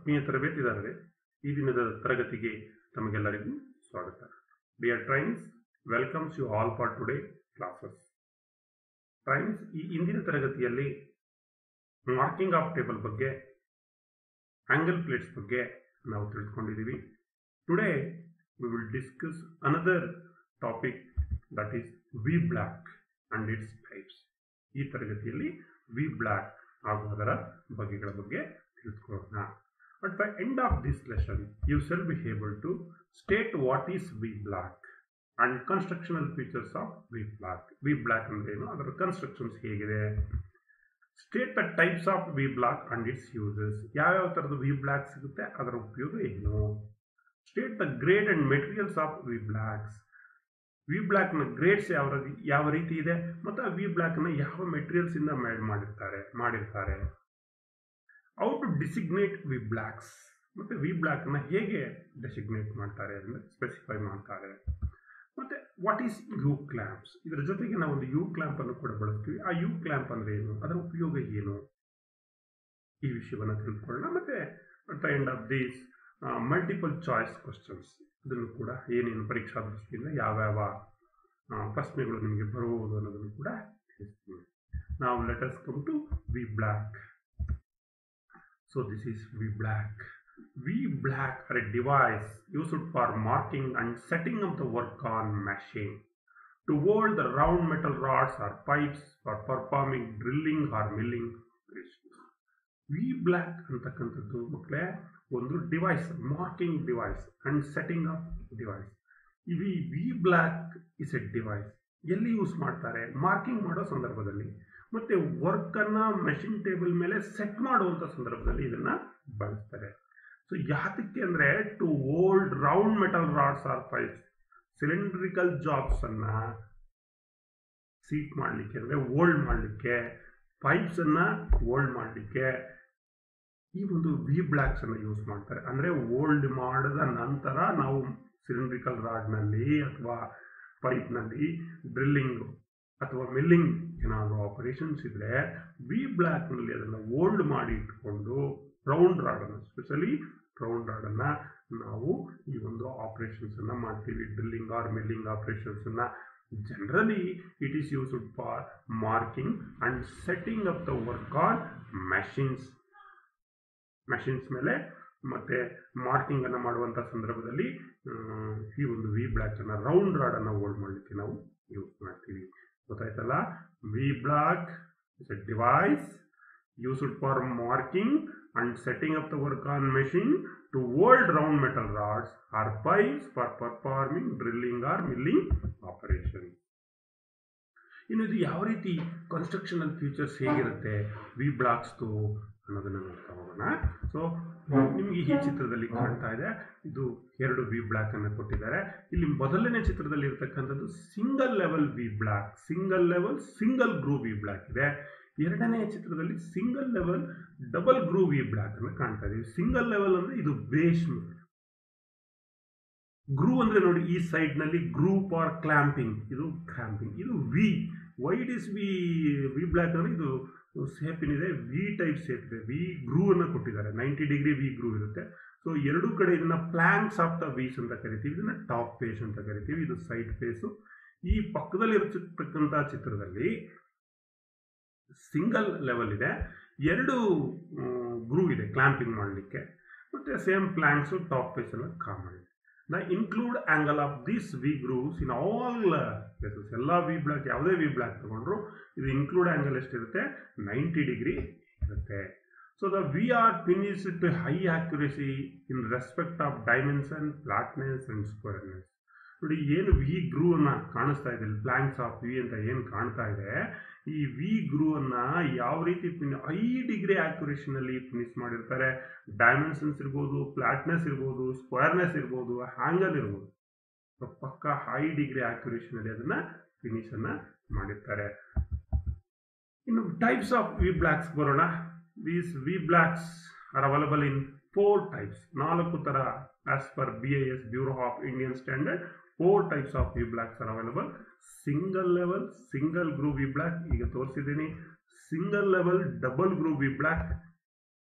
ಆತ್ಮೀಯ ತರಬೇತಿದಾರರೇ ಈ ದಿನದ ತರಗತಿಗೆ ತಮಗೆಲ್ಲರಿಗೂ ಸ್ವಾಗತ dear trainees welcomes you all for today classes trainees ಈ ಇಂದಿನ ತರಗತಿಯಲ್ಲಿ ಮಾರ್ಕಿಂಗ್ ಆಫ್ ಟೇಬಲ್ ಬಗ್ಗೆ ಆಂಗಲ್ ಪ್ಲೇಟ್ಸ್ ಬಗ್ಗೆ ನಾವು ತಿಳ್ಕೊಂಡಿದ್ದೀವಿ today we will discuss another topic that is V block and its types ಈ ತರಗತಿಯಲ್ಲಿ ವಿ ಬ್ಲ್ಯಾಕ್ ಹಾಗೂ ಅದರ ಬಗೆಗಳ ಬಗ್ಗೆ ತಿಳಿದುಕೊಳ್ಳೋಣ At the end of this lesson, you shall be able to state what is V black and constructional features of V black. V black ಅಂದ್ರೆ ಏನು ಅದರ constructions ಹೇಗಿದೆ state the types of V block and its uses ಯಾವ್ಯಾವ ಥರದ V block ಸಿಗುತ್ತೆ ಅದರ ಉಪಯೋಗ ಏನು state the grade and materials of V blocks V ಬ್ಲಾಕ್ನ ಗ್ರೇಡ್ಸ್ ಯಾವ ರೀತಿ ಯಾವ ರೀತಿ ಇದೆ ಮತ್ತು ಆ ವಿ ಬ್ಲಾಕ್ನ ಯಾವ ಮೆಟೀರಿಯಲ್ಸ್ ಇಂದ ಮೇಡ್ ಮಾಡಿರ್ತಾರೆ ಮಾಡಿರ್ತಾರೆ ಔ ಟು ಡಿಸಿಗ್ನೇಟ್ ವಿ ಬ್ಲ್ಯಾಕ್ಸ್ ಮತ್ತು ವಿ ಬ್ಲ್ಯಾಕ್ನ ಹೇಗೆ ಡೆಸಿಗ್ನೇಟ್ ಮಾಡ್ತಾರೆ ಅಂದರೆ ಸ್ಪೆಸಿಫೈ ಮಾಡ್ತಾರೆ ಮತ್ತು ವಾಟ್ ಈಸ್ ಯು ಕ್ಲ್ಯಾಂಪ್ಸ್ ಇದರ ಜೊತೆಗೆ ನಾವು ಒಂದು ಯು ಕ್ಲ್ಯಾಂಪ್ ಅನ್ನು ಕೂಡ ಬಳಸ್ತೀವಿ ಆ ಯು ಕ್ಲ್ಯಾಂಪ್ ಅಂದರೆ ಏನು ಅದರ ಉಪಯೋಗ ಏನು ಈ ವಿಷಯವನ್ನು ತಿಳ್ಕೊಳ್ಳೋಣ ಮತ್ತು at the end of these multiple choice questions ಇದನ್ನು ಕೂಡ ಏನೇನು ಪರೀಕ್ಷಾ ದೃಷ್ಟಿಯಿಂದ ಯಾವ್ಯಾವ ಪ್ರಶ್ನೆಗಳು ನಿಮಗೆ ಬರುವುದು ಅನ್ನೋದನ್ನು ಕೂಡ ತಿಳಿಸ್ತೀವಿ ನಾವು letters come to V block So this is V black. V black are a device used for marking and setting up the work on machine. To hold the round metal rods or pipes for performing drilling or milling operations. V block ಅಂತಕ್ಕಂಥದ್ದು ಮಕ್ಕಳೇ ಒಂದು device marking device and setting up device ಈ V block is a device ಎಲ್ಲಿ use ಮಾಡ್ತಾರೆ marking ಮಾಡೋ ಸಂದರ್ಭದಲ್ಲಿ ಮತ್ತು ವರ್ಕನ್ನು ಮೆಷಿನ್ ಟೇಬಲ್ ಮೇಲೆ ಸೆಟ್ ಮಾಡುವಂಥ ಸಂದರ್ಭದಲ್ಲಿ ಇದನ್ನು ಬಳಸ್ತಾರೆ ಸೊ ಯಾತಕ್ಕೆ ಅಂದರೆ to hold round metal rods or pipes cylindrical ಜಾಬ್ಸನ್ನು ಸೀಟ್ ಮಾಡಲಿಕ್ಕೆ ಅಂದರೆ ಓಲ್ಡ್ ಮಾಡಲಿಕ್ಕೆ ಪೈಪ್ಸನ್ನು ಓಲ್ಡ್ ಮಾಡಲಿಕ್ಕೆ ಈ ಒಂದು ವಿ ಬ್ಲ್ಯಾಕ್ಸನ್ನು ಯೂಸ್ ಮಾಡ್ತಾರೆ ಅಂದರೆ ಓಲ್ಡ್ ಮಾಡಿದ ನಂತರ ನಾವು ಸಿಲಿಂಡ್ರಿಕಲ್ ರಾಡ್ನಲ್ಲಿ ಅಥವಾ ಪೈಪ್ನಲ್ಲಿ ಡ್ರಿಲ್ಲಿಂಗು ಅಥವಾ ಮಿಲ್ಲಿಂಗ್ ಏನಾದರೂ ಆಪರೇಷನ್ಸ್ ಇದ್ದರೆ ವಿ ಬ್ಲ್ಯಾಕ್ನಲ್ಲಿ ಅದನ್ನು ಓಲ್ಡ್ ಮಾಡಿ ಇಟ್ಕೊಂಡು ರೌಂಡ್ ರಾಡನ್ನು ಸ್ಪೆಷಲಿ ರೌಂಡ್ ರಾಡನ್ನು ನಾವು ಈ ಒಂದು ಆಪರೇಷನ್ಸನ್ನು ಮಾಡ್ತೀವಿ ಡ್ರಿಲ್ಲಿಂಗ್ ಆರ್ ಮಿಲ್ಲಿಂಗ್ ಆಪರೇಷನ್ಸನ್ನು generally it is used for marking and setting up the work on machines machines ಮೇಲೆ ಮತ್ತು ಮಾರ್ಕಿಂಗನ್ನು ಮಾಡುವಂಥ ಸಂದರ್ಭದಲ್ಲಿ ಈ ಒಂದು ವಿ ಬ್ಲ್ಯಾಕನ್ನು ರೌಂಡ್ ರಾಡನ್ನು ಹೋಲ್ಡ್ ಮಾಡಲಿಕ್ಕೆ ನಾವು ಯೂಸ್ ಮಾಡ್ತೀವಿ ಗೊತ್ತಾಯ್ತಲ್ಲ V block is a device used for marking and setting up the work on machine to hold round metal rods or pipes for performing drilling or milling operation ಇನ್ನು ಇದು ಯಾವ ರೀತಿ constructional features ಹೇಗಿರುತ್ತೆ V ಬ್ಲಾಕ್ಸ್ದು ಅನ್ನೋದನ್ನು ನೋಡ್ತಾ ಹೋಗೋಣ so ನಿಮಗೆ ಈ ಚಿತ್ರದಲ್ಲಿ ಕಾಣ್ತಾ ಇದೆ ಇದು ಎರಡು ವಿ ಬ್ಲ್ಯಾಕ್ ಅನ್ನು ಕೊಟ್ಟಿದ್ದಾರೆ ಇಲ್ಲಿ ಮೊದಲನೇ ಚಿತ್ರದಲ್ಲಿ ಇರತಕ್ಕಂಥದ್ದು single level V block single level single groove V block ಇದೆ ಎರಡನೇ ಚಿತ್ರದಲ್ಲಿ single level double groove V block ಅನ್ನು ಕಾಣ್ತಾ ಇದೀವಿ ಸಿಂಗಲ್ ಲೆವೆಲ್ ಅಂದ್ರೆ ಇದು ಬೇಸ್ ಗ್ರೂ ಅಂದ್ರೆ ನೋಡಿ ಈ ಸೈಡ್ ನಲ್ಲಿ ಗ್ರೂಪ್ ಆರ್ ಕ್ಲಾಂಪಿಂಗ್ ಇದು ಕ್ಲಾಂಪಿಂಗ್ ಇದು V white is V V block ಅಂದ್ರೆ ಇದು ಸೇಪ್ ಏನಿದೆ ವಿ ಟೈಪ್ ಸೇಪ್ ಇದೆ ವಿ ಗ್ರೂ ಅನ್ನು ಕೊಟ್ಟಿದ್ದಾರೆ ನೈಂಟಿ ಡಿಗ್ರಿ ವಿ ಗ್ರೂ ಇರುತ್ತೆ ಸೊ ಎರಡೂ ಕಡೆ ಇದನ್ನ ಪ್ಲಾಂಕ್ಸ್ ಆಫ್ ದ ವೀಸ್ ಅಂತ ಕರಿತೀವಿ ಇದನ್ನ ಟಾಪ್ ಫೇಸ್ ಅಂತ ಕರಿತೀವಿ ಇದು ಸೈಡ್ ಫೇಸು ಈ ಪಕ್ಕದಲ್ಲಿ ಇರತಕ್ಕಂಥ ಚಿತ್ರದಲ್ಲಿ ಸಿಂಗಲ್ ಲೆವೆಲ್ ಇದೆ ಎರಡು ಗ್ರೂ ಇದೆ ಕ್ಲಾಂಪಿಂಗ್ ಮಾಡಲಿಕ್ಕೆ ಮತ್ತು ಸೇಮ್ ಪ್ಲಾಂಕ್ಸು ಟಾಪ್ ಫೇಸ್ ಎಲ್ಲ ಕಾಮನ್ ಇದೆ the include angle of this V grooves in all places ಎಲ್ಲ ವಿ ಬ್ಲಾಕ್ ಯಾವುದೇ ವಿ ಬ್ಲಾಕ್ ತಗೊಂಡ್ರು ಇದು ಇನ್ಕ್ಲೂಡ್ ಆಂಗಲ್ ಎಷ್ಟಿರುತ್ತೆ ನೈಂಟಿ ಡಿಗ್ರಿ ಇರುತ್ತೆ so the V are finish to high accuracy in respect of dimension flatness and squareness ನೋಡಿ ಏನು V ಗ್ರೂ ಅನ್ನ ಕಾಣಿಸ್ತಾ ಇದೆ ಪ್ಲಾಂಕ್ಸ್ ಆಫ್ ವಿ ಅಂತ ಏನು ಕಾಣ್ತಾ ಇದೆ ಈ ವಿ ಗ್ರೂ ಅನ್ನ ಯಾವ ರೀತಿ ಫಿನಿ ಹೈ ಡಿಗ್ರಿ ಆಕ್ಯುರೇಷನಲ್ಲಿ ಫಿನಿಶ್ ಮಾಡಿರ್ತಾರೆ ಡೈಮೆನ್ಷನ್ಸ್ ಇರ್ಬೋದು ಫ್ಲಾಟ್ನೆಸ್ ಇರ್ಬೋದು ಸ್ಕ್ವೇರ್ನೆಸ್ ಇರ್ಬೋದು ಹ್ಯಾಂಗಲ್ ಇರ್ಬೋದು ಪಕ್ಕ ಹೈ ಡಿಗ್ರಿ ಆಕ್ಯುರೇಷನಲ್ಲಿ ಅದನ್ನ ಫಿನಿಶ್ ಅನ್ನ ಮಾಡಿರ್ತಾರೆ ಇನ್ನು ಟೈಪ್ಸ್ ಆಫ್ ವಿ ಬ್ಲ್ಯಾಕ್ಸ್ ಬರೋಣ these V blocks are available in four types ನಾಲ್ಕು ಥರ as per B I S bureau of Indian standard four types of V blocks are available single level single groove V block ಈಗ ತೋರಿಸಿದ್ದೀನಿ single level double groove V block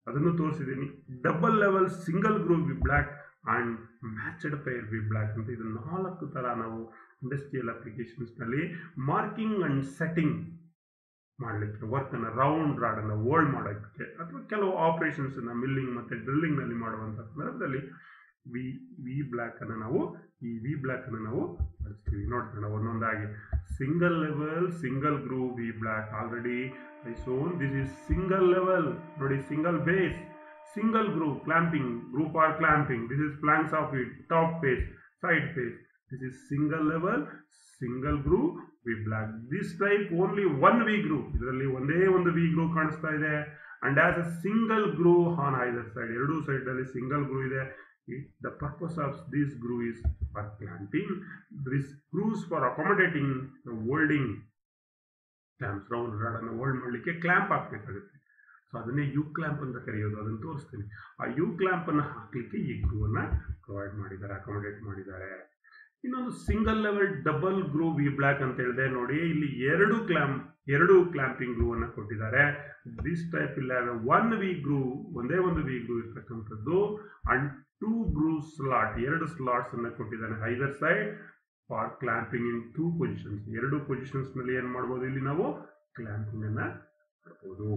ಅದನ್ನು ತೋರಿಸಿದ್ದೀನಿ double level single groove V block and matched pair V block ಅಂತ ಇದು ನಾಲ್ಕು ಥರ ನಾವು industrial ಅಪ್ಲಿಕೇಶನ್ಸ್ನಲ್ಲಿ ಮಾರ್ಕಿಂಗ್ ಆ್ಯಂಡ್ ಸೆಟ್ಟಿಂಗ್ ಮಾಡಲಿಕ್ಕೆ ವರ್ಕನ್ನು ರೌಂಡ್ ರಾಡನ್ನು ಓಲ್ಡ್ ಮಾಡೋಕ್ಕೆ ಅಥವಾ ಕೆಲವು ಆಪರೇಷನ್ಸನ್ನು ಮಿಲ್ಲಿಂಗ್ ಮತ್ತು ಡ್ರಿಲ್ಲಿಂಗ್ನಲ್ಲಿ ಮಾಡುವಂಥ ಸಂದರ್ಭದಲ್ಲಿ ವಿ ವಿ ಬ್ಲ್ಯಾಕನ್ನು ನಾವು ಈ ವಿ ಬ್ಲ್ಯಾಕನ್ನು ನಾವು ಬಳಸ್ತೀವಿ ನೋಡ್ತೀವಿ ಒಂದೊಂದಾಗಿ single level single groove V block already I shown this is single level ನೋಡಿ single base single groove clamping group or clamping this is planks of it top face side face this is single level single groove v black this type only one v groove ಇದರಲ್ಲಿ ಒಂದೇ ಒಂದು V groove ಕಾಣಿಸ್ತಾ ಇದೆ and as a single groove on either side ಎರಡೂ side ಅಲ್ಲಿ single groove ಇದೆ the purpose of this groove is for clamping this grooves for accommodating holding clamps round ರಾಡನ್ನು hold ಮಾಡಲಿಕ್ಕೆ ಕ್ಲಾಂಪ್ ಹಾಕ್ಬೇಕಾಗುತ್ತೆ ಸೊ ಅದನ್ನೇ U clamp ಅಂತ ಕರೆಯೋದು ಅದನ್ನು ತೋರಿಸ್ತೀನಿ ಆ ಯು ಕ್ಲ್ಯಾಂಪನ್ನು ಹಾಕಲಿಕ್ಕೆ ಈ ಗ್ರೂವನ್ನು ಪ್ರೊವೈಡ್ ಮಾಡಿದ್ದಾರೆ ಅಕಾಮಡೇಟ್ ಮಾಡಿದ್ದಾರೆ ಇನ್ನೊಂದು single level double groove V block ಅಂತ ಹೇಳಿದೆ ನೋಡಿ ಇಲ್ಲಿ ಎರಡು ಕ್ಲಾಂಪ್ ಎರಡು ಕ್ಲಾಂಪಿಂಗ್ ಗ್ರೂವನ್ನು ಕೊಟ್ಟಿದ್ದಾರೆ ದಿಸ್ ಟೈಪ್ ಇಲ್ಲ ಒನ್ ವಿ ಗ್ರೂ ಒಂದೇ ಒಂದು ವಿ ಗ್ರೂ ಇರ್ತಕ್ಕಂಥದ್ದು ಅಂಡ್ ಟೂ ಗ್ರೂ ಸ್ಲಾಟ್ ಎರಡು ಸ್ಲಾಟ್ಸ್ ಅನ್ನು ಕೊಟ್ಟಿದ್ದಾನೆ either side for clamping in two positions ಎರಡು ಪೊಸಿಷನ್ಸ್ನಲ್ಲಿ ಏನು ಮಾಡ್ಬೋದು ಇಲ್ಲಿ ನಾವು ಕ್ಲಾಂಪಿಂಗ್ ಅನ್ನ ಮಾಡ್ಬೋದು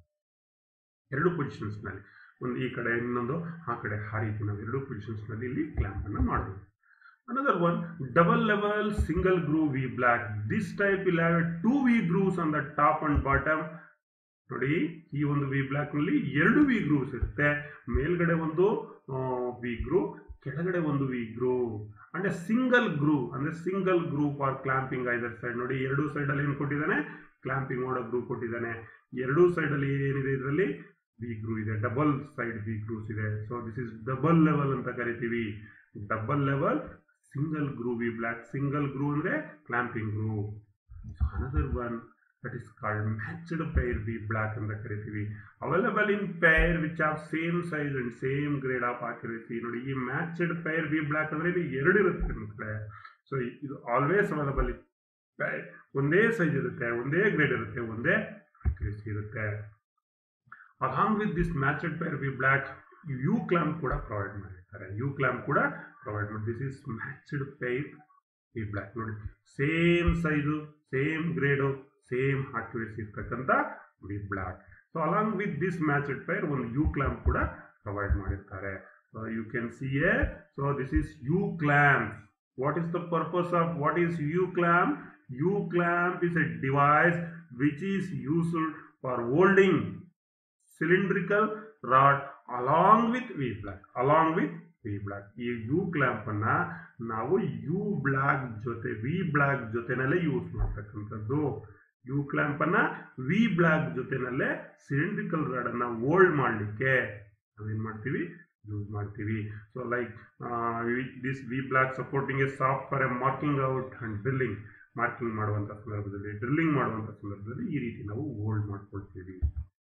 ಎರಡು ಪೊಸಿಷನ್ಸ್ನಲ್ಲಿ ಒಂದು ಈ ಕಡೆ ಇನ್ನೊಂದು ಆ ಕಡೆ ಆ ರೀತಿ ನಾವು ಎರಡು ಪೊಸಿಷನ್ಸ್ನಲ್ಲಿ ಇಲ್ಲಿ ಕ್ಲಾಂಪನ್ನು ಮಾಡಬಹುದು another one double level single groove V block this type ಇಲ್ಲ two V grooves on the top and bottom ನೋಡಿ ಈ ಒಂದು ವಿ ಬ್ಲ್ಯಾಕ್ನಲ್ಲಿ ಎರಡು ವಿ ಗ್ರೂವ್ಸ್ ಇರುತ್ತೆ ಮೇಲ್ಗಡೆ ಒಂದು ವಿ ಗ್ರೂ ಕೆಳಗಡೆ ಒಂದು V groove and single groove ಅಂದ್ರೆ single groove for clamping either side ನೋಡಿ ಎರಡು ಸೈಡಲ್ಲಿ ಏನು ಕೊಟ್ಟಿದ್ದಾನೆ ಕ್ಲಾಂಪಿಂಗ್ ಮಾಡೋ ಗ್ರೂ ಕೊಟ್ಟಿದ್ದಾನೆ ಎರಡೂ ಸೈಡಲ್ಲಿ ಏನಿದೆ ಇದರಲ್ಲಿ ವಿ ಗ್ರೂ ಇದೆ ಡಬಲ್ ಸೈಡ್ ವಿ ಗ್ರೂಸ್ ಇದೆ so this is double level ಅಂತ ಕರಿತೀವಿ double level single groove V block single groove ಅಂದರೆ clamping groove another one that is called matched pair V block ಅಂತ ಕರಿತೀವಿ available in pair which of same size and same grade of accuracy ನೋಡಿ ಈ matched pair V black ಅಂದರೆ ಇಲ್ಲಿ ಎರಡು ಇರುತ್ತೆ ಮಕ್ಕಳೇ ಸೊ ಇದು ಆಲ್ವೇಸ್ ಅವೈಲಬಲ್ ಒಂದೇ ಸೈಜ್ ಇರುತ್ತೆ ಒಂದೇ ಗ್ರೇಡ್ ಇರುತ್ತೆ ಒಂದೇ ಆಕ್ಯುರೇಸಿ ಇರುತ್ತೆ along with this matched pair V block U clamp ಕೂಡ ಪ್ರೊವೈಡ್ ಮಾಡಿರ್ತಾರೆ ಯು ಕ್ಲಾಂಪ್ ಕೂಡ ಪ್ರೊವೈಡ್ ಮಾಡಿ this is matched pair V block ನೋಡಿ same size same grade same accuracy ಇರ್ತಕ್ಕಂಥ V block so along with this matched pair ಒಂದು U clamp ಕೂಡ provide ಮಾಡಿರ್ತಾರೆ so you can see a so this is U clamp what is the purpose of what is U clamp U clamp is a device which is used for holding cylindrical rod along with V block along with V block ಈ U clamp ಅನ್ನ ನಾವು U block ಜೊತೆ V block ಜೊತೆನಲ್ಲೇ use ಮಾಡ್ತಕ್ಕಂಥದ್ದು U clamp ಅನ್ನ V block ಜೊತೆನಲ್ಲೇ cylindrical rod ಅನ್ನ hold ಮಾಡಲಿಕ್ಕೆ ನಾವೇನ್ ಮಾಡ್ತೀವಿ ಯೂಸ್ ಮಾಡ್ತೀವಿ so like this V block supporting a shaft for a marking out and drilling marking ಮಾಡುವಂಥ ಸಂದರ್ಭದಲ್ಲಿ ಡ್ರಿಲ್ಲಿಂಗ್ ಮಾಡುವಂಥ ಸಂದರ್ಭದಲ್ಲಿ ಈ ರೀತಿ ನಾವು ಹೋಲ್ಡ್ ಮಾಡ್ಕೊಳ್ತೀವಿ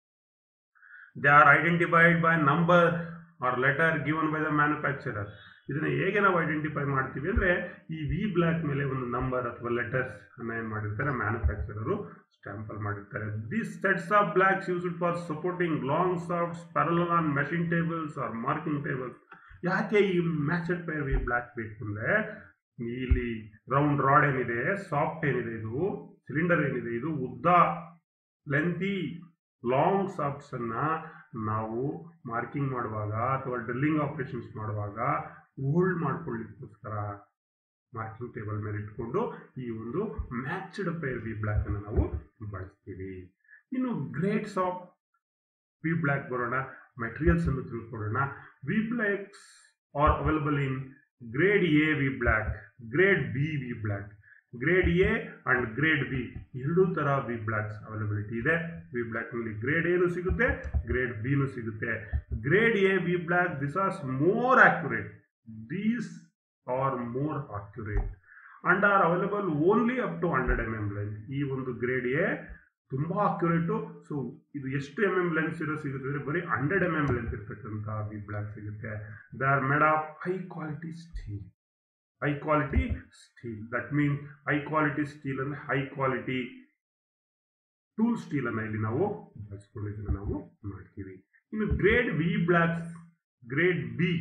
they are identified by number or letter given by the manufacturer ಇದನ್ನು ಹೇಗೆ ನಾವು ಐಡೆಂಟಿಫೈ ಮಾಡ್ತೀವಿ ಅಂದರೆ ಈ ವಿ ಬ್ಲ್ಯಾಕ್ ಮೇಲೆ ಒಂದು ನಂಬರ್ ಅಥವಾ ಲೆಟರ್ಸ್ ಅನ್ನ ಏನು ಮಾಡಿರ್ತಾರೆ ಮ್ಯಾನುಫ್ಯಾಕ್ಚರರು ಸ್ಟ್ಯಾಂಪಲ್ ಮಾಡಿರ್ತಾರೆ this sets of blocks used for supporting long shafts parallel on machine tables or marking tables ಯಾಕೆ ಈ ಮ್ಯಾಚಡ್ ಪೈರ್ ವಿ ಬ್ಲ್ಯಾಕ್ ಬೇಕು ಅಂದರೆ ಇಲ್ಲಿ ರೌಂಡ್ ರಾಡ್ ಏನಿದೆ ಸಾಫ್ಟ್ ಏನಿದೆ ಇದು ಸಿಲಿಂಡರ್ ಏನಿದೆ ಇದು ಉದ್ದ ಲೆಂತಿ ಲಾಂಗ್ ಸಾಫ್ಟ್ಸ್ ಅನ್ನ ನಾವು ಮಾರ್ಕಿಂಗ್ ಮಾಡುವಾಗ ಅಥವಾ ಡ್ರಿಲ್ಲಿಂಗ್ ಆಪರೇಷನ್ಸ್ ಮಾಡುವಾಗ ಹೋಲ್ಡ್ ಮಾಡ್ಕೊಳ್ಳಿಕ್ಕೋಸ್ಕರ ಮಾರ್ಕಿಂಗ್ ಟೇಬಲ್ ಮೇಲೆ ಇಟ್ಕೊಂಡು ಈ ಒಂದು ಮ್ಯಾಚ್ಡ್ ಪೈರ್ ವಿ ಬ್ಲ್ಯಾಕ್ ಅನ್ನು ನಾವು ಬಳಸ್ತೀವಿ ಇನ್ನು ಗ್ರೇಡ್ಸ್ ಆಫ್ ವಿ ಬ್ಲ್ಯಾಕ್ ಬರೋಣ ಮೆಟೀರಿಯಲ್ಸ್ ಅನ್ನು ತಿಳ್ಕೊಳ್ಳೋಣ V blocks are available in grade A V block grade B V block grade A and grade B ಎರಡೂ ತರ ವಿ ಬ್ಲ್ಯಾಕ್ಸ್ ಅವೈಲಬಿಲಿಟಿ ಇದೆ ವಿ ಬ್ಲ್ಯಾಕ್ ನಲ್ಲಿ ಗ್ರೇಡ್ ಎನು ಸಿಗುತ್ತೆ ಗ್ರೇಡ್ ಬಿನು ಸಿಗುತ್ತೆ grade A V block this as more accurate these are more accurate and are available only up to hundred M M length ಈ ಒಂದು ಗ್ರೇಡ್ ಎ ತುಂಬಾ accurate so ಇದು ಎಷ್ಟು ಎಮ್ ಎಮ್ ಲೆನ್ಸ್ ಇರೋ ಸಿಗುತ್ತೆ ಅಂದರೆ ಬರೀ ಹಂಡ್ರೆಡ್ ಎಮ್ ಎಮ್ ಲೆಂತ್ ಇರ್ತಕ್ಕಂಥ ವಿ ಬ್ಲ್ಯಾಕ್ ಸಿಗುತ್ತೆ they are made of high quality steel high quality steel that means high quality steel ಅಂದರೆ ಹೈ ಕ್ವಾಲಿಟಿ ಟೂಲ್ ಸ್ಟೀಲ್ ಅನ್ನ ಇಲ್ಲಿ ನಾವು ಬಳಸ್ಕೊಂಡು ಇದನ್ನ ನಾವು ಮಾಡ್ತೀವಿ ಇನ್ನು grade V blocks grade B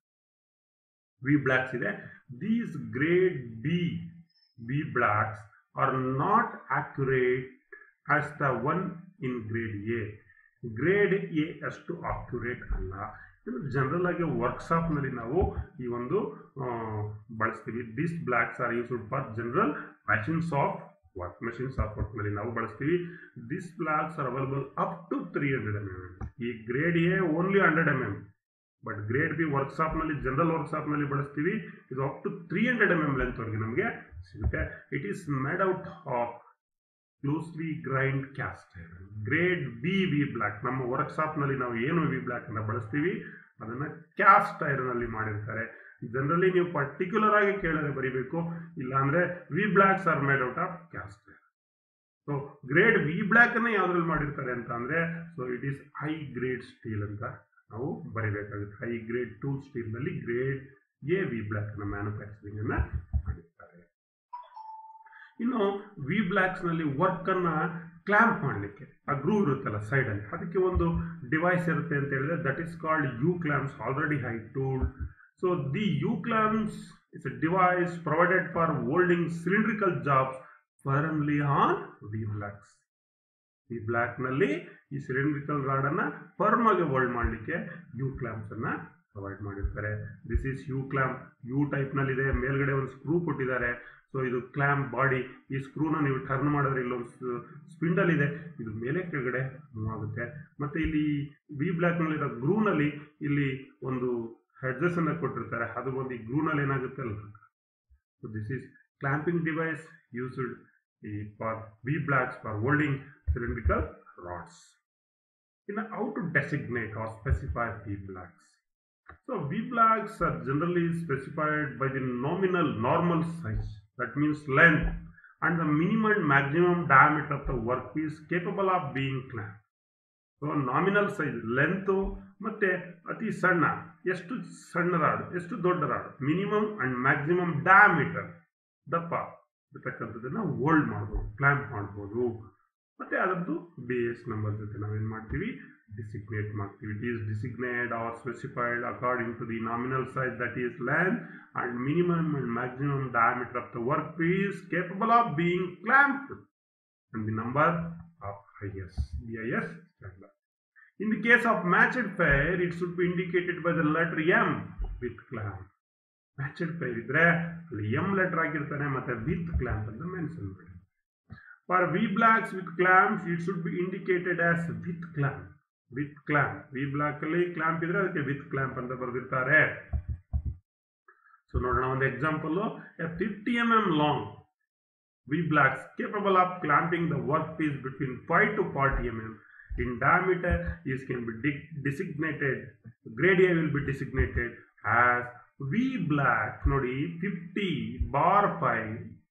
V blocks ಇದೆ these grade B B blocks are not accurate as the one in grade A grade A ಅಷ್ಟು ಆಕ್ಯುರೇಟ್ ಅಲ್ಲ ಇದು ಜನರಲ್ ಆಗಿ ವರ್ಕ್ಶಾಪ್ನಲ್ಲಿ ನಾವು ಈ ಒಂದು ಆ, ಬಳಸ್ತೀವಿ this blocks are used for general machines of work machines of ವರ್ಕ್ನಲ್ಲಿ ನಾವು ಬಳಸ್ತೀವಿ this blocks are available up to three hundred M M ಈ grade A only hundred M M but grade B ವರ್ಕ್ಶಾಪ್ನಲ್ಲಿ ಜನರಲ್ ವರ್ಕ್ಶಾಪ್ನಲ್ಲಿ ಬಳಸ್ತೀವಿ ಇದು up to three hundred M M ಲೆಂತ್ವರೆಗೆ ನಮಗೆ ಸಿಗುತ್ತೆ it is made out of closely grind cast iron grade B V block ನಮ್ಮ ವರ್ಕ್ಶಾಪ್ನಲ್ಲಿ ನಾವು ಏನು ವಿ ಬ್ಲ್ಯಾಕ್ ಅನ್ನ ಬಳಸ್ತೀವಿ ಅದನ್ನ ಕ್ಯಾಸ್ಟ್ ಐರನ್ ಅಲ್ಲಿ ಮಾಡಿರ್ತಾರೆ ಜನರಲಿ ನೀವು ಪರ್ಟಿಕ್ಯುಲರ್ ಆಗಿ ಕೇಳಿದ್ರೆ ಬರಿಬೇಕು ಇಲ್ಲಾಂದ್ರೆ V blocks are made out of cast iron so grade V block ಅನ್ನ ಯಾವ್ದ್ರಲ್ಲಿ ಮಾಡಿರ್ತಾರೆ ಅಂತ ಅಂದ್ರೆ so it is high grade steel ಅಂತ ನಾವು ಬರಿಬೇಕಾಗುತ್ತೆ ಹೈ ಗ್ರೇಡ್ ಟೂಲ್ ಸ್ಟೀಲ್ ನಲ್ಲಿ ಗ್ರೇಡ್ ಎ ವಿ ಬ್ಲ್ಯಾಕ್ ಅನ್ನ ಮ್ಯಾನುಫ್ಯಾಕ್ಚರಿಂಗ್ ಅನ್ನ ಮಾಡಿರ್ತಾರೆ ಇನ್ನು ವಿ ಬ್ಲಾಕ್ಸ್ ನಲ್ಲಿ ವರ್ಕ್ ಅನ್ನ ಕ್ಲಾಂಪ್ ಮಾಡಲಿಕ್ಕೆ ಆ ಗ್ರೂ ಇರುತ್ತಲ್ಲ ಸೈಡ್ ಅಲ್ಲಿ ಅದಕ್ಕೆ ಒಂದು ಡಿವೈಸ್ ಇರುತ್ತೆ ಅಂತ ಹೇಳಿದ್ರೆ that is called U clamps already high tool so the U clamps is a device provided for holding cylindrical jobs firmly on V blocks ಈ ಬ್ಲಾಕ್ ನಲ್ಲಿ ಈ ಸಿಲಿಂಡ್ರಿಕಲ್ ರಾಡ್ ಅನ್ನ ಫರ್ಮ್ ಆಗಿ ಹೋಲ್ಡ್ ಮಾಡಲಿಕ್ಕೆ ಯು ಕ್ಲಾಂಪ್ಸ್ ಅನ್ನ provide ಮಾಡಿರ್ತಾರೆ this is U clamp U type ನಲ್ಲಿ ಇದೆ ಮೇಲ್ಗಡೆ ಒಂದು ಸ್ಕ್ರೂ ಕೊಟ್ಟಿದ್ದಾರೆ ಸೊ ಇದು ಕ್ಲಾಂಪ್ ಬಾಡಿ ಈ ಸ್ಕ್ರೂನ ನೀವು ಟರ್ನ್ ಮಾಡಿದ್ರೆ ಇಲ್ಲೊಂದು ಸ್ಪಿಂಡಲ್ ಇದೆ ಇದು ಮೇಲೆ ಕೆಳಗಡೆ ಮೂವ್ ಆಗುತ್ತೆ ಮತ್ತೆ ಇಲ್ಲಿ ವಿ ಬ್ಲಾಕ್ ನಲ್ಲಿರೋ ಗ್ರೂನಲ್ಲಿ ಇಲ್ಲಿ ಒಂದು ಹೆಡ್ಜಸ್ ಅನ್ನ ಕೊಟ್ಟಿರ್ತಾರೆ ಅದು ಬಂದು ಈ ಗ್ರೂನಲ್ಲಿ ಏನಾಗುತ್ತೆ ಅಲ್ಲ so this is clamping device used ಈ for V blocks for holding cylindrical rods. In how to designate or specify V blacks? So V blacks are generally specified by the nominal normal size, that means length, and the minimum and maximum diameter of the workpiece capable of being clamped. So nominal size length ಮತ್ತೆ ಅತಿ ಸಣ್ಣ ಎಷ್ಟು ಸಣ್ಣ rod ಎಷ್ಟು ದೊಡ್ಡ rod minimum and maximum diameter ದಪ್ಪ ಇರ್ತಕ್ಕಂಥದ್ದನ್ನ hold ಮಾಡ್ಬೋದು ಕ್ಲಾಂಪ್ ಮಾಡ್ಬೋದು ಮತ್ತೆ ಅದರದ್ದು ಬಿ ಎಸ್ ನಂಬರ್ ಜೊತೆ ನಾವೇನು ಮಾಡ್ತೀವಿ ಡಿಸಿಗ್ನೇಟ್ ಮಾಡ್ತೀವಿ it is designate or specified according to the nominal size that is length and minimum and maximum diameter of the work piece capable of being clamped and the number of IS, BIS standard. In the case of matched pair, it should be indicated by the letter M with clamp. Matched pair ಇದ್ರೆ ಅಲ್ಲಿ M letter ಆಗಿರ್ತಾನೆ ಮತ್ತೆ with clamp ಅಂತ mention ಮಾಡಿ for V blocks with clamps it should be indicated as with clamp with clamp V block ಅಲ್ಲಿ clamp ಇದ್ರೆ ಅದಕ್ಕೆ with clamp ಅಂತ ಬರೆದಿರ್ತಾರೆ ಸೊ ನೋಡೋಣ ಒಂದು example fifty M M long V blocks capable of clamping the workpiece between 5 to 40 mm in diameter is can be de- designated grade A will be designated as V black ನೋಡಿ 50 bar 5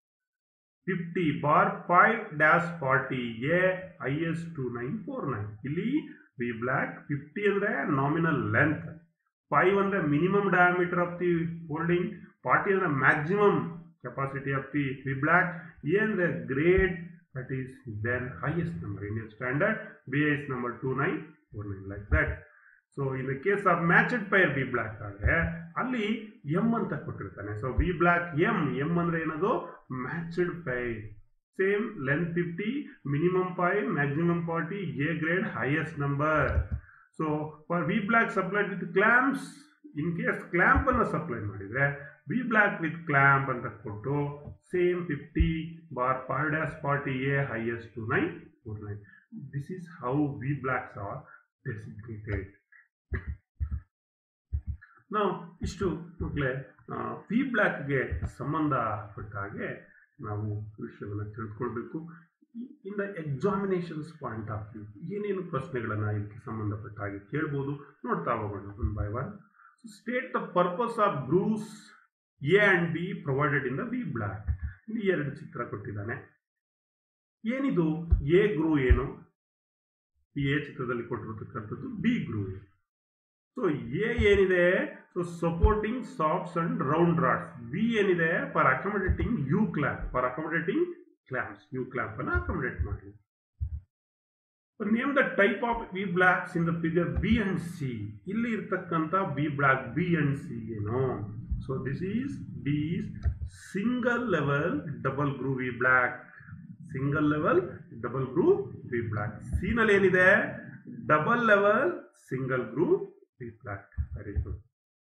50 bar 5 dash 40 A IS 2949 ಇಲ್ಲಿ V black 50 ಅಂದ್ರೆ nominal length 5 ಅಂದ್ರೆ minimum diameter of the holding 40 ಅಂದ್ರೆ maximum capacity of the V black and the grade that is then highest number Indian standard BIS number 2949 like that so in the case of matched pair B block ಆದರೆ ಅಲ್ಲಿ M ಅಂತ ಕೊಟ್ಟಿರ್ತಾನೆ so V block M M ಅಂದ್ರೆ ಏನದು matched pair same length fifty minimum five maximum forty A grade highest number so for V block supplied with clamps in case clamp ಅನ್ನು supply ಮಾಡಿದ್ರೆ V block with clamp ಅಂತ ಕೊಟ್ಟು same fifty bar five dash forty A highest two nine four nine this is how V blocks are designated ನಾವು ಇಷ್ಟು ಮಕ್ಕಳೇ V ಬ್ಲಾಕ್ಗೆ ಸಂಬಂಧಪಟ್ಟ ಹಾಗೆ ನಾವು ವಿಷಯವನ್ನು ತಿಳ್ಕೊಳ್ಬೇಕು in the examinations point of view ಏನೇನು ಪ್ರಶ್ನೆಗಳನ್ನು ಇದಕ್ಕೆ ಸಂಬಂಧಪಟ್ಟ ಹಾಗೆ ಕೇಳ್ಬೋದು ನೋಡ್ತಾ ಹೋಗೋಣ one by one state the purpose of grooves A and B provided in the B block ಇಲ್ಲಿ ಎರಡು ಚಿತ್ರ ಕೊಟ್ಟಿದ್ದಾನೆ ಏನಿದು ಎ ಗ್ರೂ ಏನು ಈ ಎ ಚಿತ್ರದಲ್ಲಿ ಕೊಟ್ಟಿರತಕ್ಕಂಥದ್ದು ಬಿ ಗ್ರೂ ಸೊ ಎ ಏನಿದೆ so supporting shafts and round rods B ಏನಿದೆ for accommodating U clamp for accommodating clamps U clamp ಅನ್ನು ಅಕಾಮಡೇಟ್ ಮಾಡಿ name the type of V blocks in the figure B and C ಇಲ್ಲಿ ಇರ್ತಕ್ಕಂಥ B block B and C ಏನು so this is D single level double groove V block single level double groove V block C ನಲ್ಲಿ ಏನಿದೆ double level single groove V block very good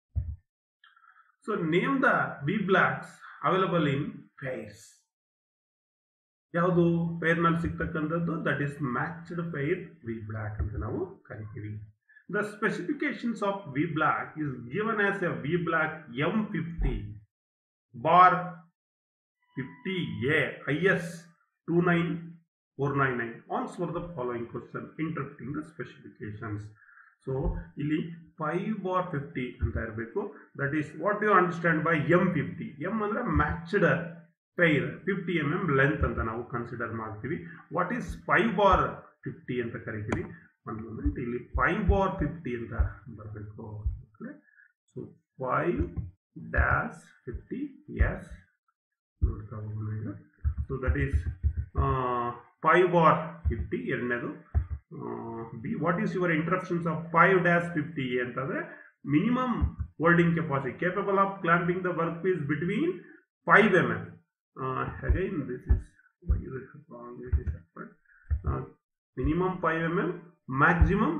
so name the V blocks available in pairs ಯಾವುದು ಪೇರ್ನಲ್ಲಿ ಸಿಗ್ತಕ್ಕಂಥದ್ದು that is matched pair V block ಅಂತ ನಾವು ಕರಿತೀವಿ the specifications of V block is given as a V block M fifty bar fifty A I S two nine four nine nine answer for the following question interpreting the specifications so ಇಲ್ಲಿ five bar fifty ಅಂತ ಇರಬೇಕು that is what you understand by M fifty M ಅಂದರೆ matched pair fifty M M length ಅಂತ ನಾವು consider ಮಾಡ್ತೀವಿ what is five bar fifty ಅಂತ ಕರಿತೀವಿ ಒಂದು ಮೂಮೆಂಟ್ ಇಲ್ಲಿ ಫೈವ್ ಬಾರ್ ಫಿಫ್ಟಿ ಅಂತ ಬರಬೇಕು so five dash fifty S ನೋಡ್ತಾ ಹೋಗೋಣ ಈಗ so that is five bar fifty ಎರಡನೇದು B what is your interruptions of five dash fifty ಅಂತಂದರೆ minimum holding capacity capable of clamping the work piece between five M M again this is this is separate. Uh, minimum 5 mm maximum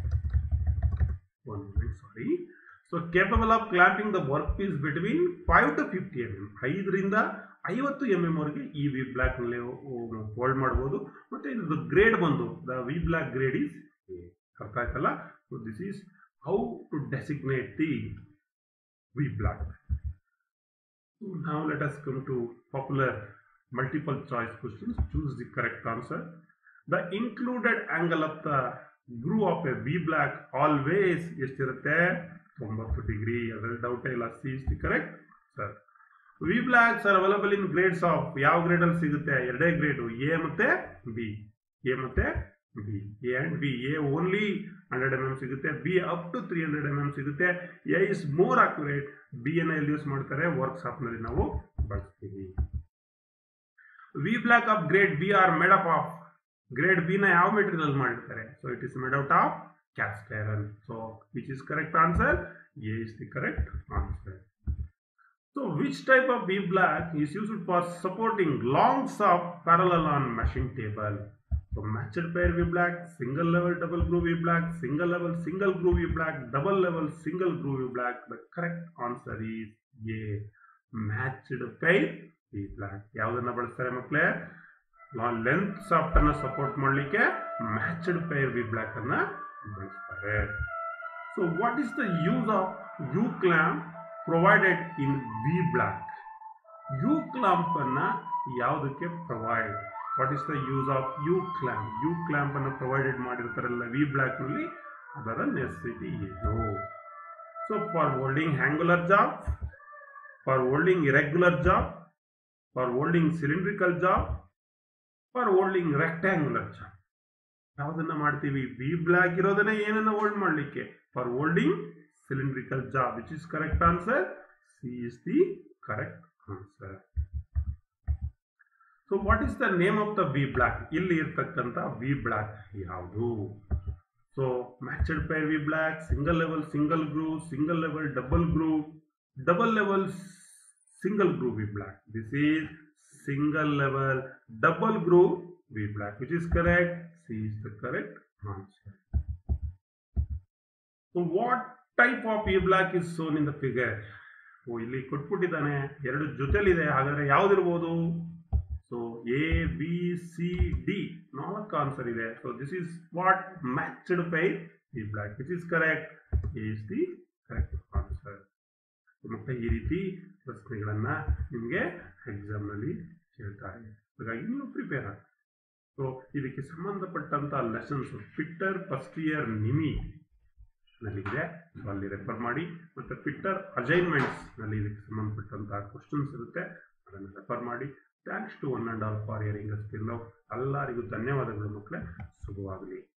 1 minute sorry so capable of clamping the workpiece between 5 to 50 mm ಐದರಿಂದ ಐವತ್ತು M M ವರೆಗೆ ಈ V block ನಲ್ಲಿ hold ಮಾಡ್ಬೋದು ಮತ್ತೆ ಇದು grade ಬಂದು the V block grade is ಅರ್ಥ ಆಯ್ತಲ್ಲ so this is how to designate the V block now let us come to popular multiple choice questions choose the correct answer the included angle of the groove of a v black always ಎಷ್ಟಿರುತ್ತೆ ತೊಂಬತ್ತು degree ಅದರಲ್ಲಿ doubt ಇಲ್ಲ C is the correct sir V blocks are available in grades of ಯಾವ grade ಅಲ್ಲಿ ಸಿಗುತ್ತೆ ಎರಡೇ grade A ಮತ್ತೆ B A ಮತ್ತೆ B A and B A only hundred M M ಸಿಗುತ್ತೆ B up to three hundred M M ಸಿಗುತ್ತೆ A is more accurate B ಅನ್ನ ಎಲ್ಲಿ ಯೂಸ್ ಮಾಡ್ತಾರೆ ವರ್ಕ್ಶಾಪ್ ನಲ್ಲಿ ನಾವು ಬಳಸ್ತೀವಿ V block of grade B are made up of grade B ನ ಯಾವ ಮೆಟೀರಿಯಲ್ ಮಾಡಿರ್ತಾರೆ so it is made out of cast iron so which is correct answer A is the correct answer so which type of V block is used for supporting longs of parallel on machine table So matched pair V black, single level double groove V black, single level single groove V black, double level single groove V black. The correct answer is A. Matched pair V black. ಯಾವುದನ್ನ ಬಳಸ್ತಾರೆ ಮಕ್ಕಳೇ length shaft ಅನ್ನ support ಮಾಡಲಿಕ್ಕೆ matched pair V block ಅನ್ನ ಬಳಸ್ತಾರೆ so what is the use of U clamp provided in V block U clamp ಅನ್ನ ಯಾವುದಕ್ಕೆ provide what is the use of U clamp U clamp ಅನ್ನು provided ಮಾಡಿರ್ತಾರಲ್ಲ V block ನಲ್ಲಿ ಅದರ necessity ಏನು so for holding angular job for holding irregular job for holding cylindrical job for holding rectangular job ಯಾವುದನ್ನ ಮಾಡ್ತೀವಿ V block ಇರೋದನ್ನ ಏನನ್ನ hold ಮಾಡಲಿಕ್ಕೆ for holding cylindrical job which is correct answer C is the correct answer so what is the name of the V block ಇಲ್ಲಿ ಇರ್ತಕ್ಕಂಥ V block ಯಾವುದು so matched pair V block single level single groove single level double groove double level single groove V block this is single level double groove V block which is correct C is the correct answer so what type of V block is shown in the figure ಓ ಇಲ್ಲಿ ಕೊಟ್ಬಿಟ್ಟಿದ್ದಾನೆ ಎರಡು ಜೊತೆಲಿದೆ ಹಾಗಾದ್ರೆ ಯಾವ್ದಿರ್ಬೋದು so A B C D ನಾಲ್ಕು answer ಇದೆ so this is what matched pair V block which is correct is the correct answer ಮತ್ತೆ ಈ ರೀತಿ ಪ್ರಶ್ನೆಗಳನ್ನ ನಿಮಗೆ ಎಕ್ಸಾಮ್ನಲ್ಲಿ ಕೇಳ್ತಾರೆ ಹಾಗಾಗಿ ನೀವು ಪ್ರಿಪೇರ್ ಆಗಿ ಸೊ ಇದಕ್ಕೆ ಸಂಬಂಧಪಟ್ಟಂತ lessons fitter first year NIMI ನಲ್ಲಿದೆ ಸೊ ಅಲ್ಲಿ ರೆಫರ್ ಮಾಡಿ ಮತ್ತು ಫಿಟ್ಟರ್ ಅಸೈನ್ಮೆಂಟ್ಸ್ ನಲ್ಲಿ ಇದಕ್ಕೆ ಸಂಬಂಧಪಟ್ಟಂತಹ ಕ್ವಶನ್ಸ್ ಇರುತ್ತೆ ಅದನ್ನು ರೆಫರ್ ಮಾಡಿ thanks to one and all for hearing us ಎಲ್ಲರಿಗೂ ಧನ್ಯವಾದಗಳು ಮಕ್ಕಳೇ ಶುಭವಾಗಲಿ